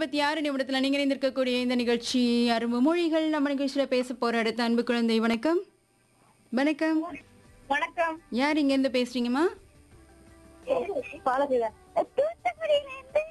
இருபத்தி ஆறு நிமிடத்தில் நீங்கள் இணைந்திருக்கக்கூடிய இந்த நிகழ்ச்சி அரும்பு மொழிகள் நம்ம நிகழ்ச்சியில் பேச போற அடுத்த அன்பு குழந்தை வணக்கம் வணக்கம் வணக்கம் யார் இங்கேருந்து பேசுறீங்கம்மா பாலகிதா தூத்துக்குடியில இருந்து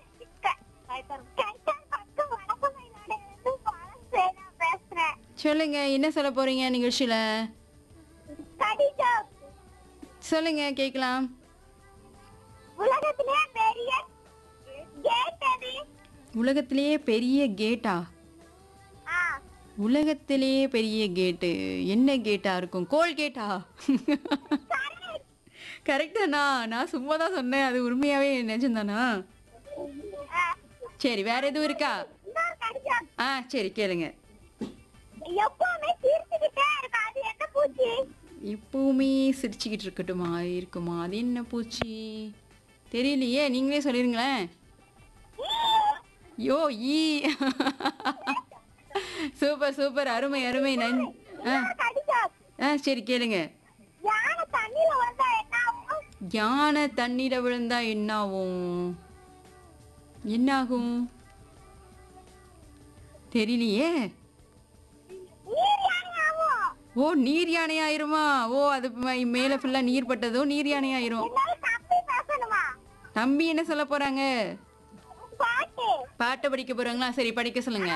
பேசுறேன் சொல்லுங்க என்ன சொல்ல போறீங்க நிகழ்ச்சியில கடிதா சொல்லுங்க கேட்கலாம் உலகத்திலே பெரிய கேட் அது உலகத்திலேயே பெரிய கேட்டா ஆ உலகத்திலேயே பெரிய கேட்டு என்ன கேட்டா இருக்கும் கோல் கேட்டா கரெக்டாண்ணா நான் சும்மா தான் சொன்னேன் அது உண்மையாவே நிஜம்தானா ஆ. சரி வேற எதுவும் இருக்கா இன்னொரு கடிதம் ஆ சரி கேளுங்க எப்பவுமே சிரிச்சுக்கிட்டே இருக்கும் அது என்ன பூச்சி எப்பவுமே சிரிச்சுக்கிட்டு இருக்கட்டுமா இருக்குமா அது என்ன பூச்சி தெரியலையே நீங்களே சொல்லிருங்களேன் யோ ஈ சூப்பர் சூப்பர் அருமை அருமை நன் ஆ கடிதம் ஆ சரி கேளுங்க யானை தண்ணியில வந்தா என்ன ஆகும் யானை தண்ணீரை விழுந்தா என்னாகும் என்னாகும் தெரியலையே நீர் யானை ஆகும் ஓ நீர் யானை ஆயிருமா ஓ அது ம- மேல ஃபுல்லா நீர் பட்டதும் நீர் யானை ஆயிரும் என்னால தம்பி பேசணுமா தம்பி என்ன சொல்ல போறாங்க பாட்டு பாட்டை படிக்க போறாங்களா சரி படிக்க சொல்லுங்க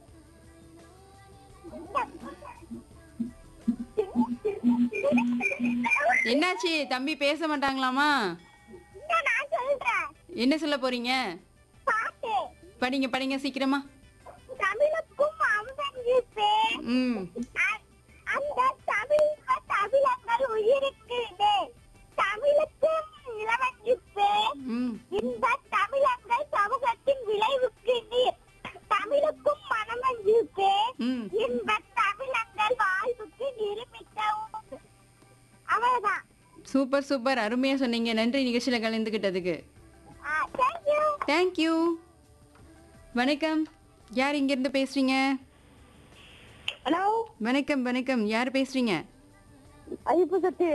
என்னாச்சு தம்பி பேச மாட்டாங்களாமா இந்த நான் சொல்றேன் என்ன சொல்ல போறீங்க பாட்டு படிங்க படிங்க சீக்கிரமா தமிழுக்கும் அமுதங்கிப்பே ம் அந்த தமிழ் தமிழங்கள் உயிருக்குது தமிழுக்கும் இளவஞ்சிப்பே ம் இந்த தமிழங்கள் சமூகத்தின் விளைவுக்கு நீர் தமிழுக்கும் மனமஞ்சிப்பே ம் இந்த தமிழங்கள் வாழ்வுக்கு நிரூபித்த உண்டு. அவ்வளவுதான் சூப்பர் சூப்பர் அருமையா சொன்னீங்க நன்றி நிகழ்ச்சியில கலந்துக்கிட்டதுக்கு தேங்க்யூ தேங்க்யூ வணக்கம் யார் இங்கிருந்து பேசுறீங்க ஹலோ வணக்கம் வணக்கம் யார் பேசுறீங்க ஐயப்ப சத்து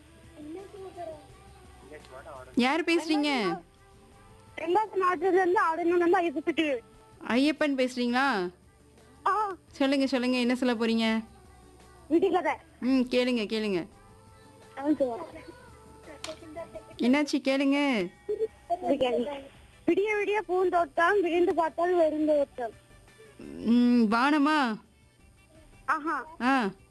யார் பேசுறீங்க ரெண்டாவது நாட்டுல இருந்து ஆடணும் வந்து ஐயப்ப சத்து ஐயப்பன் பேசுறீங்களா ஆ சொல்லுங்க சொல்லுங்க என்ன சொல்ல போறீங்க விடுகதை ம் கேளுங்க கேளுங்க என்னாச்சு கேளுங்க விடிய விடிய பூந்தோட்டம் விழுந்து பார்த்தால் வெறுந்தோட்டம் ம் வானமா ஆஹா ஆ